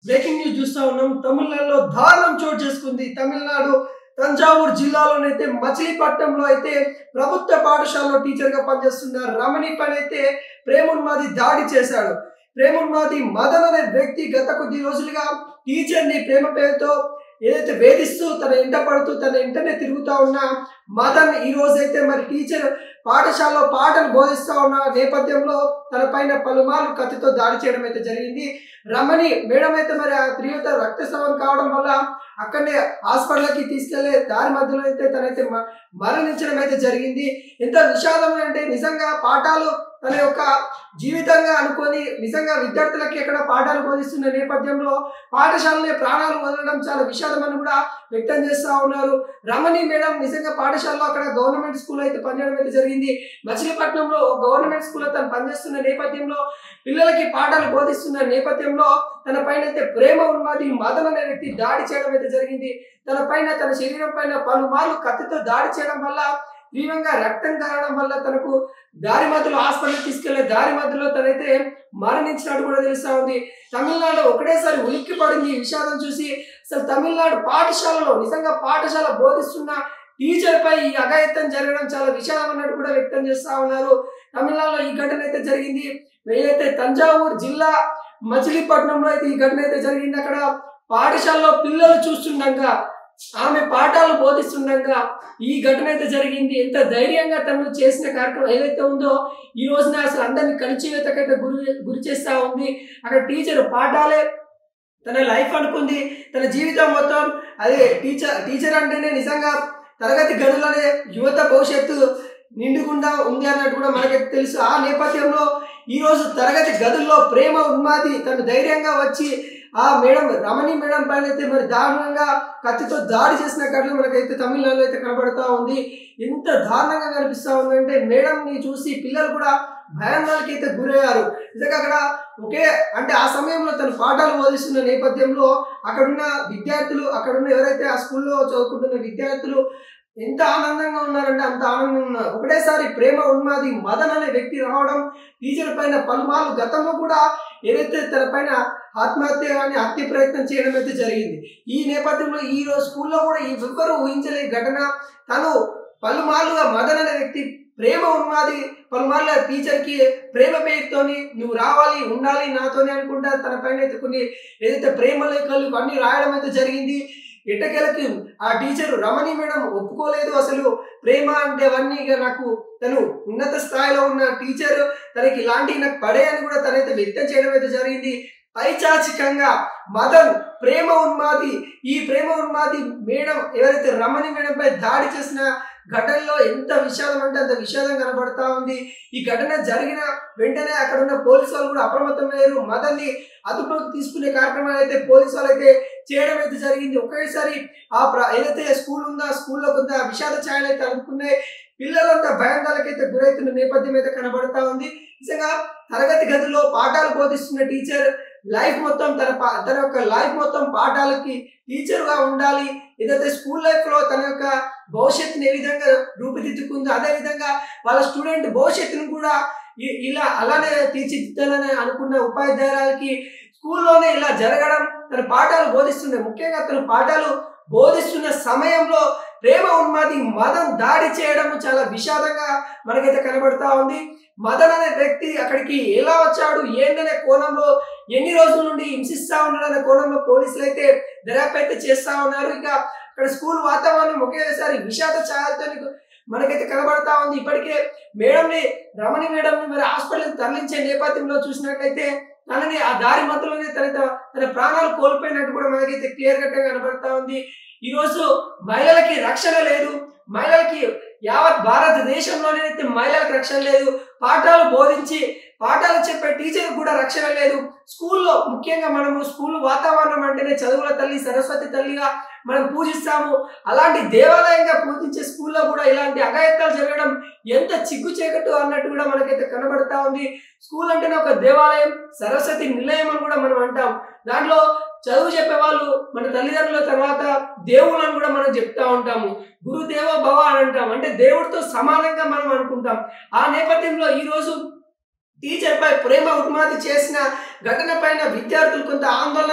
breaking news చూస్తా ఉన్నాం తమిళనాడులో దారుణం చోటు చేసుకుంది తమిళనాడు తంజావూరు జిల్లాలోనైతే మచిలీపట్నంలో అయితే ప్రభుత్వ పాఠశాలలో టీచర్ గా పనిచేస్తున్న రమణి పైన అయితే ప్రేమున్మాది దాడి చేశాడు ప్రేమున్మాది మదన్ అనే వ్యక్తి గత కొద్ది రోజులుగా టీచర్ ని ప్రేమ పేరుతో ఏదైతే వేధిస్తూ తన ఇంట పడుతూ తన ఇంటనే తిరుగుతా ఉన్న మదన్ ఈ రోజైతే మరి టీచర్ పాఠశాలలో పాటలు బోధిస్తా ఉన్న నేపథ్యంలో తన పైన పలుమార్లు కత్తితో దాడి చేయడం అయితే జరిగింది రమణి మేడం అయితే మరి ఆ తీవ్రత రక్తస్రావం కావడం వల్ల అక్కడనే హాస్పిటల్కి తీసుకెళ్లే దారి మధ్యలో అయితే తనైతే మ- మరణించడం అయితే జరిగింది ఎంత విషాదం అంటే నిజంగా పాఠాలు తన యొక్క జీవితంగా అనుకొని నిజంగా విద్యార్థులకి ఎక్కడ పాఠాలు బోధిస్తున్న నేపథ్యంలో పాఠశాలనే ప్రాణాలు వదలడం చాలా విషాదం అని కూడా వ్యక్తం చేస్తా ఉన్నారు రమణి మేడం నిజంగా పాఠశాలలో అక్కడ గవర్నమెంట్ స్కూల్ అయితే పనిచేయడం అయితే జరిగింది మచిలీపట్నంలో గవర్నమెంట్ స్కూల్లో తను పనిచేస్తున్న నేపథ్యంలో పిల్లలకి పాఠాలు బోధిస్తున్న నేపథ్యంలో తన పైన అయితే ప్రేమ ఉన్నది మదన్ అనే వ్యక్తి దాడి చేయడం అయితే జరిగింది తన పైన తన శరీరం పైన పలుమార్లు కత్తితో దాడి చేయడం వల్ల తీవ్రంగా రక్తం కారడం వల్ల తనకు దారి మధ్యలో హాస్పిటల్ తీసుకెళ్లే దారి మధ్యలో తనైతే మరణించినట్టు కూడా తెలుస్తా ఉంది తమిళనాడు ఒకటేసారి ఉలిక్కి పడింది ఈ విషాదం చూసి అసలు తమిళనాడు పాఠశాలలో నిజంగా పాఠశాల బోధిస్తున్న టీచర్ పై ఈ అఘాయిత్యం జరగడం చాలా విషాదం అన్నట్టు కూడా వ్యక్తం చేస్తా ఉన్నారు తమిళనాడులో ఈ ఘటన అయితే జరిగింది ఏదైతే తంజావూరు జిల్లా మచిలీపట్నంలో అయితే ఈ ఘటన అయితే జరిగింది అక్కడ పాఠశాలలో పిల్లలు చూస్తుండగా ఆమె పాఠాలు బోధిస్తుండగా ఈ ఘటన అయితే జరిగింది ఎంత ధైర్యంగా తను చేసిన కార్యక్రమం ఏదైతే ఉందో ఈ రోజున అసలు అందరినీ కలిచివేతకైతే గురి గురి చేస్తా ఉంది అక్కడ టీచర్ పాఠాలే తన లైఫ్ అనుకుంది తన జీవితం మొత్తం అదే టీచర్ టీచర్ అంటేనే నిజంగా తరగతి గదులనే యువత భవిష్యత్తు నిండుకుండా ఉంది అన్నట్టు కూడా మనకైతే తెలుసు ఆ నేపథ్యంలో ఈ రోజు తరగతి గదుల్లో ప్రేమ ఉన్మాది తను ధైర్యంగా వచ్చి ఆ మేడం రమణి మేడం పైన అయితే మరి దారుణంగా కత్తితో దాడి చేసిన ఘటన మనకైతే తమిళనాడులో అయితే కనబడతా ఉంది ఎంత దారుణంగా కనిపిస్తా ఉందంటే మేడంని చూసి పిల్లలు కూడా భయాందోళనకి అయితే గురయ్యారు నిజంగా అక్కడ ఒకే అంటే ఆ సమయంలో తను పాఠాలు బోధిస్తున్న నేపథ్యంలో అక్కడున్న విద్యార్థులు అక్కడున్న ఎవరైతే ఆ స్కూల్లో చదువుకుంటున్న విద్యార్థులు ఎంత ఆనందంగా ఉన్నారంటే అంత ఆనందంగా ఉన్నారు ఒకటేసారి ప్రేమ ఉన్మాది మదన్ అనే వ్యక్తి రావడం టీచర్ పైన పలుమార్లు గతంలో కూడా ఏదైతే తన పైన ఆత్మహత్య కానీ హత్య ప్రయత్నం చేయడం అయితే జరిగింది ఈ నేపథ్యంలో ఈ రోజు స్కూల్లో కూడా ఈ ఒక్కరు ఊహించలే ఘటన తను పలుమార్లుగా మదన్ అనే వ్యక్తి ప్రేమ ఉన్మాది పలుమార్లు టీచర్కి ప్రేమ పేరుతోని నువ్వు రావాలి ఉండాలి నాతోని అనుకుంటా తన పైన అయితే కొన్ని ఏదైతే ప్రేమ లేఖలు అన్ని రాయడం అయితే జరిగింది ఎట్టకేలకి ఆ టీచర్ రమణి మేడం ఒప్పుకోలేదు అసలు ప్రేమ అంటే అవన్నీ ఇక నాకు తను ఉన్నత స్థాయిలో ఉన్న టీచర్ తనకి ఇలాంటివి నాకు పడే అని కూడా తనైతే వ్యక్తం చేయడం అయితే జరిగింది పైచాచికంగా మదన్ ప్రేమ ఉన్మాది ఈ ప్రేమ ఉన్మాది మేడం ఎవరైతే రమణి మేడంపై దాడి చేసిన ఘటనలో ఎంత విషాదం అంటే అంత విషాదం కనబడతా ఉంది ఈ ఘటన జరిగిన వెంటనే అక్కడ ఉన్న పోలీసు వాళ్ళు కూడా అప్రమత్తమయ్యారు మదన్ని అదుపులోకి తీసుకునే కార్యక్రమాలు అయితే పోలీసు వాళ్ళు అయితే చేయడం అయితే జరిగింది ఒకేసారి ఆ ప్ర ఏదైతే స్కూల్ ఉందో ఆ స్కూల్లో కొంత విషాద ఛాయలు అయితే అనుకున్నాయి పిల్లలంతా భయాందాలకైతే గురవుతున్న నేపథ్యం అయితే కనబడతా ఉంది నిజంగా తరగతి గదిలో పాఠాలు బోధిస్తున్న టీచర్ లైఫ్ మొత్తం తన పా- తన యొక్క లైఫ్ మొత్తం పాఠాలకి టీచర్ గా ఉండాలి ఏదైతే స్కూల్ లైఫ్ లో తన యొక్క భవిష్యత్తుని ఏ విధంగా రూపుదిద్దుకుందో అదే విధంగా వాళ్ళ స్టూడెంట్ భవిష్యత్తును కూడా ఇ- ఇలా అలానే తీర్చిదిద్దాలని అనుకున్న ఉపాధ్యాయురాలకి స్కూల్లోనే ఇలా జరగడం తన పాఠాలు బోధిస్తుండే ముఖ్యంగా తన పాఠాలు బోధిస్తున్న సమయంలో ప్రేమ ఉన్మాది మదన్ దాడి చేయడం చాలా విషాదంగా మనకైతే కనబడతా ఉంది మదన్ అనే వ్యక్తి అక్కడికి ఎలా వచ్చాడు ఏందనే కోణంలో ఎన్ని రోజుల నుండి హింసిస్తా ఉన్నాడు అనే కోణంలో పోలీసులు అయితే దర్యాప్తు అయితే చేస్తా ఉన్నారు ఇక అక్కడ స్కూల్ వాతావరణం ఒకేసారి విషాద ఛాయలతో మనకైతే కనబడతా ఉంది ఇప్పటికే మేడంని రమణి మేడంని మరి హాస్పిటల్కి తరలించే నేపథ్యంలో చూసినట్లయితే తనని ఆ దారి మధ్యలోనే తన తన ప్రాణాలు కోల్పోయినట్టు కూడా మనకైతే క్లియర్ కట్ గా కనబడతా ఉంది ఈ రోజు మహిళలకి రక్షణ లేదు మహిళలకి యావత్ భారతదేశంలోనే అయితే మహిళలకు రక్షణ లేదు పాఠాలు బోధించి పాఠాలు చెప్పే టీచర్ కూడా రక్షణ లేదు స్కూల్లో ముఖ్యంగా మనము స్కూల్ వాతావరణం అంటేనే చదువుల తల్లి సరస్వతి తల్లిగా మనం పూజిస్తాము అలాంటి దేవాలయంగా పూజించే స్కూల్లో కూడా ఇలాంటి అఘాయిత్యాలు జరగడం ఎంత చిగ్గు చేకట్టు అన్నట్టు కూడా మనకైతే కనబడతా ఉంది స్కూల్ అంటేనే ఒక దేవాలయం సరస్వతి నిలయం అని కూడా మనం అంటాం దాంట్లో చదువు చెప్పే వాళ్ళు మన తల్లిదండ్రుల తర్వాత దేవుళ్ళని కూడా మనం చెప్తా ఉంటాము గురుదేవో భవ అని అంటాం అంటే దేవుడితో సమానంగా మనం అనుకుంటాం ఆ నేపథ్యంలో ఈ రోజు టీచర్ పై ప్రేమ ఉన్మాది చేసిన ఘటన పైన విద్యార్థులు కొంత ఆందోళన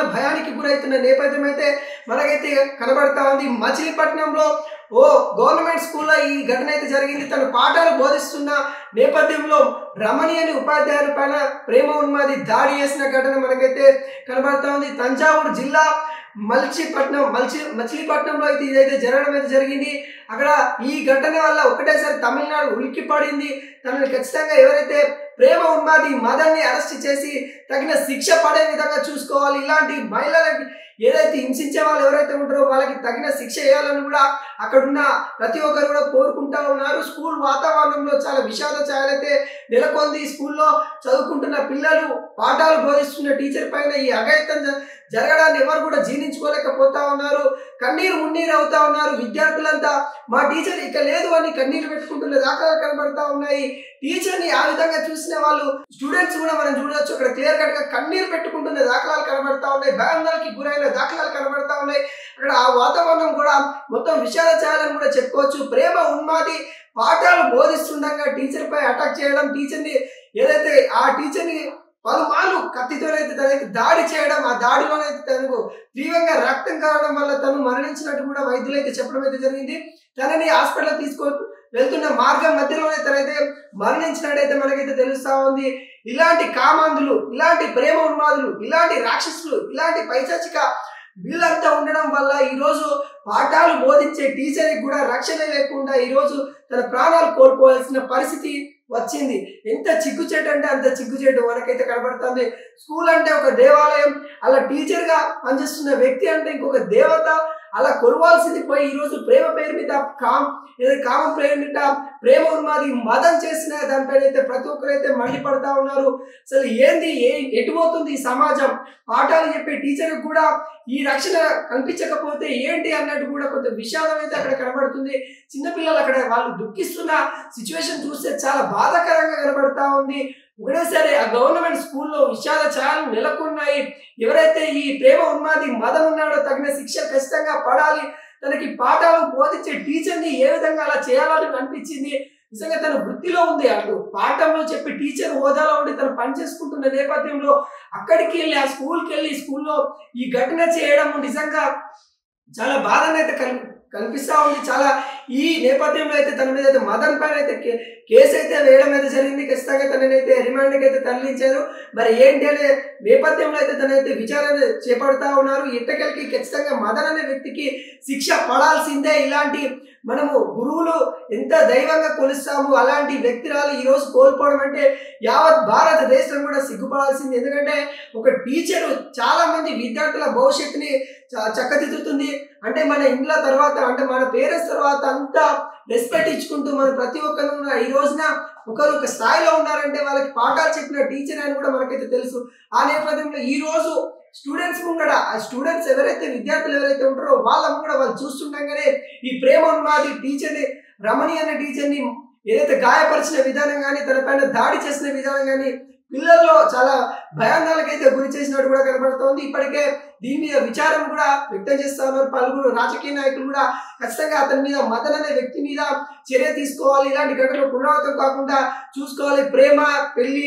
భయానికి గురవుతున్న నేపథ్యం అయితే మనకైతే కనబడతా ఉంది మచిలీపట్నంలో ఓ గవర్నమెంట్ స్కూల్లో ఈ ఘటన అయితే జరిగింది తను పాఠాలు బోధిస్తున్న నేపథ్యంలో రమణి అనే ఉపాధ్యాయుల పైన ప్రేమ ఉన్మాది దాడి చేసిన ఘటన మనకైతే కనబడతా ఉంది తంజావూరు జిల్లా మల్చిపట్నం మల్చి మచిలీపట్నంలో అయితే ఇదైతే జరగడం అయితే జరిగింది అక్కడ ఈ ఘటన వల్ల ఒకటేసారి తమిళనాడు ఉలిక్కి పడింది తనని ఖచ్చితంగా ఎవరైతే ప్రేమ ఉన్మాది మదన్ని అరెస్ట్ చేసి తగిన శిక్ష పడే విధంగా చూసుకోవాలి ఇలాంటి మహిళలకి ఏదైతే హింసించే వాళ్ళు ఎవరైతే ఉంటారో వాళ్ళకి తగిన శిక్ష వేయాలని కూడా అక్కడున్న ప్రతి ఒక్కరు కూడా కోరుకుంటా ఉన్నారు స్కూల్ వాతావరణంలో చాలా విషాద ఛాయలైతే నెలకొంది స్కూల్లో చదువుకుంటున్న పిల్లలు పాఠాలు బోధిస్తున్న టీచర్ పైన ఈ అఘాయితం జ- జరగడాన్ని ఎవరు కూడా జీర్ణించుకోలేకపోతా ఉన్నారు కన్నీరు మున్నీరు అవుతా ఉన్నారు విద్యార్థులంతా మా టీచర్ ఇక లేదు అని కన్నీరు పెట్టుకుంటున్న దాఖలాలు కనబడతా ఉన్నాయి టీచర్ ని ఆ విధంగా చూసిన వాళ్ళు స్టూడెంట్స్ కూడా మనం చూడొచ్చు అక్కడ క్లియర్ కట్ గా కన్నీరు పెట్టుకుంటున్న దాఖలాలు కనబడతా ఉన్నాయి భయాందోళనకి గురైన దాఖలాలు కనబడతా ఉన్నాయి అక్కడ ఆ వాతావరణం కూడా మొత్తం విషాద ఛాయలని కూడా చెప్పుకోవచ్చు ప్రేమ ఉన్మాది పాఠాలు బోధిస్తుండగా టీచర్ పై అటాక్ చేయడం టీచర్ ని ఏదైతే ఆ టీచర్ ని పలుమార్లు కత్తితోనైతే తనకి దాడి చేయడం ఆ దాడిలోనైతే తనకు తీవ్రంగా రక్తం కావడం వల్ల తను మరణించినట్టు కూడా వైద్యులు అయితే చెప్పడం అయితే జరిగింది తనని హాస్పిటల్ తీసుకో వెళ్తున్న మార్గం మధ్యలోనే తనైతే మరణించినట్టయితే మనకైతే తెలుస్తా ఉంది ఇలాంటి కామాంధులు ఇలాంటి ప్రేమ ఉన్మాదులు ఇలాంటి రాక్షసులు ఇలాంటి పైచాచిక వీళ్ళంతా ఉండడం వల్ల ఈరోజు పాఠాలు బోధించే టీచర్కి కూడా రక్షణ లేకుండా ఈరోజు తన ప్రాణాలు కోల్పోవాల్సిన పరిస్థితి వచ్చింది ఎంత చిగ్గుచేటు అంటే అంత చిగ్గుచేటు మనకైతే కనబడుతుంది స్కూల్ అంటే ఒక దేవాలయం అలా టీచర్గా పనిచేస్తున్న వ్యక్తి అంటే ఇంకొక దేవత అలా కొలవాల్సింది పోయి ఈరోజు ప్రేమ పేరు మీద కామ్ ఏదో కామం పేరు మీద ప్రేమ ఉన్మాది మదం చేసిన దానిపైన అయితే ప్రతి ఒక్కరైతే మండిపడతా ఉన్నారు అసలు ఏంది ఏ ఎటుపోతుంది ఈ సమాజం పాఠాలు చెప్పే టీచర్ కూడా ఈ రక్షణ కల్పించకపోతే ఏంటి అన్నట్టు కూడా కొంత విషాదం అయితే అక్కడ కనబడుతుంది చిన్నపిల్లలు అక్కడ వాళ్ళు దుఃఖిస్తున్న సిచ్యువేషన్ చూస్తే చాలా బాధాకరంగా కనబడతా ఉంది ఒకటేసారి ఆ గవర్నమెంట్ స్కూల్లో విషాద ఛాయలు నెలకొన్నాయి ఎవరైతే ఈ ప్రేమ ఉన్మాది మదం ఉన్నాడో తగిన శిక్ష ఖచ్చితంగా పడాలి తనకి పాఠాలు బోధించే టీచర్ని ఏ విధంగా అలా చేయాలని అనిపించింది నిజంగా తన వృత్తిలో ఉంది అటు పాఠంలో చెప్పి టీచర్ హోదాలో ఉండి తను పనిచేసుకుంటున్న నేపథ్యంలో అక్కడికి వెళ్ళి ఆ స్కూల్కి వెళ్ళి స్కూల్లో ఈ ఘటన చేయడం నిజంగా చాలా బాధనైతే కల్ కనిపిస్తా ఉంది చాలా ఈ నేపథ్యంలో అయితే తన మీద అయితే మదన్ పైన అయితే కే- కేసు అయితే వేయడం అయితే జరిగింది ఖచ్చితంగా తననైతే రిమాండ్కి అయితే తరలించారు మరి ఏంటి అనే నేపథ్యంలో అయితే తనైతే విచారణ చేపడతా ఉన్నారు ఎట్టకెళ్ళకి ఖచ్చితంగా మదన్ అనే వ్యక్తికి శిక్ష పడాల్సిందే ఇలాంటి మనము గురువులు ఎంత దైవంగా కొలుస్తాము అలాంటి వ్యక్తిరాలు ఈ రోజు కోల్పోవడం అంటే యావత్ భారతదేశం కూడా సిగ్గుపడాల్సింది ఎందుకంటే ఒక టీచరు చాలా మంది విద్యార్థుల భవిష్యత్తుని చ- చక్కదిద్దుతుంది అంటే మన ఇంట్లో తర్వాత అంటే మన పేరెంట్స్ తర్వాత అంతా రెస్పెక్ట్ ఇచ్చుకుంటూ మన ప్రతి ఒక్కరు ఉన్న ఈ రోజున ఒకరు ఒక స్థాయిలో ఉన్నారంటే వాళ్ళకి పాఠాలు చెప్పిన టీచర్ అని కూడా మనకైతే తెలుసు ఆ నేపథ్యంలో ఈ రోజు స్టూడెంట్స్ ముంగడ ఆ స్టూడెంట్స్ ఎవరైతే విద్యార్థులు ఎవరైతే ఉంటారో వాళ్ళ ముంగడ వాళ్ళు చూస్తుండగానే ఈ ప్రేమ ఉన్మాది టీచర్ని రమణి అనే టీచర్ని ఏదైతే గాయపరిచిన విధానం కానీ తన పైన దాడి చేసిన విధానం కానీ పిల్లల్లో చాలా భయాందోళనకైతే గురి చేసినట్టు కూడా కనబడుతోంది ఇప్పటికే దీని మీద విచారం కూడా వ్యక్తం చేస్తా ఉన్నారు పలువురు రాజకీయ నాయకులు కూడా ఖచ్చితంగా అతని మీద మదన్ అనే వ్యక్తి మీద చర్య తీసుకోవాలి ఇలాంటి ఘటనలు పునరావృతం కాకుండా చూసుకోవాలి ప్రేమ పెళ్లి